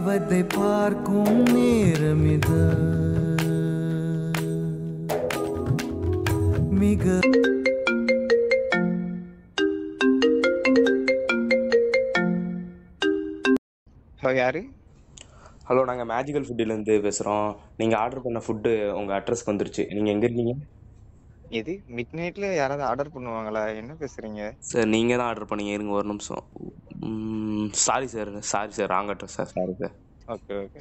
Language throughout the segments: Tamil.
தேவதை பார்க்கும் நேரம் இது மிக ஹலோ யாரு ஹலோ நாங்கள் மேஜிக்கல் ஃபுட்டிலேருந்து பேசுகிறோம் நீங்கள் ஆர்டர் பண்ண ஃபுட்டு உங்கள் அட்ரஸ்க்கு வந்துருச்சு நீங்கள் எங்கே இருக்கீங்க இது மிட் நைட்ல யாராவது ஆர்டர் பண்ணுவாங்களா என்ன பேசுறீங்க சார் நீங்கள் தான் ஆர்டர் பண்ணீங்க இருங்க ஒரு நிமிஷம் sorry sir sorry sir wrong address sir sorry sir okay okay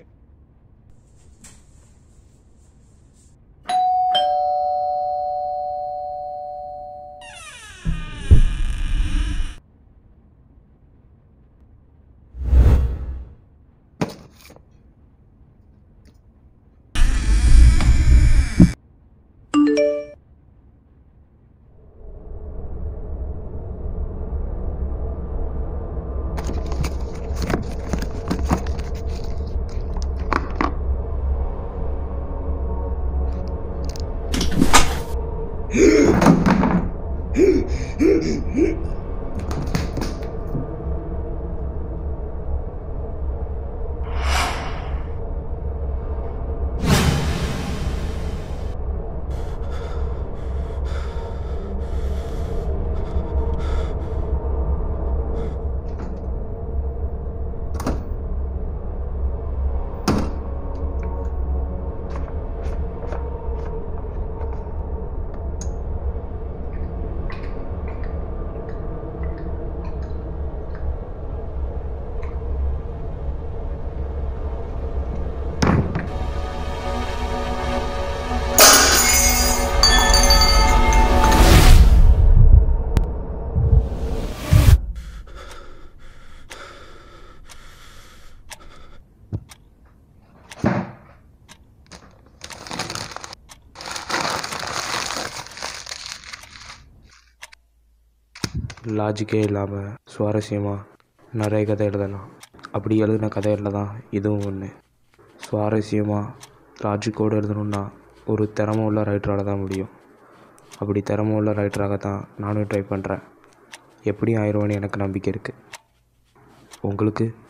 லாஜிக்கே இல்லாமல் சுவாரஸ்யமாக நிறைய கதை எழுதலாம் அப்படி எழுதின கதைகளில் தான் இதுவும் ஒன்று சுவாரஸ்யமாக லாஜிக்கோடு எழுதணுன்னா ஒரு திறமை உள்ள ரைட்டரால் தான் முடியும் அப்படி திறமை உள்ள ரைட்டராக தான் நானும் ட்ரை பண்ணுறேன் எப்படியும் ஆயிடுவேன்னு எனக்கு நம்பிக்கை இருக்குது உங்களுக்கு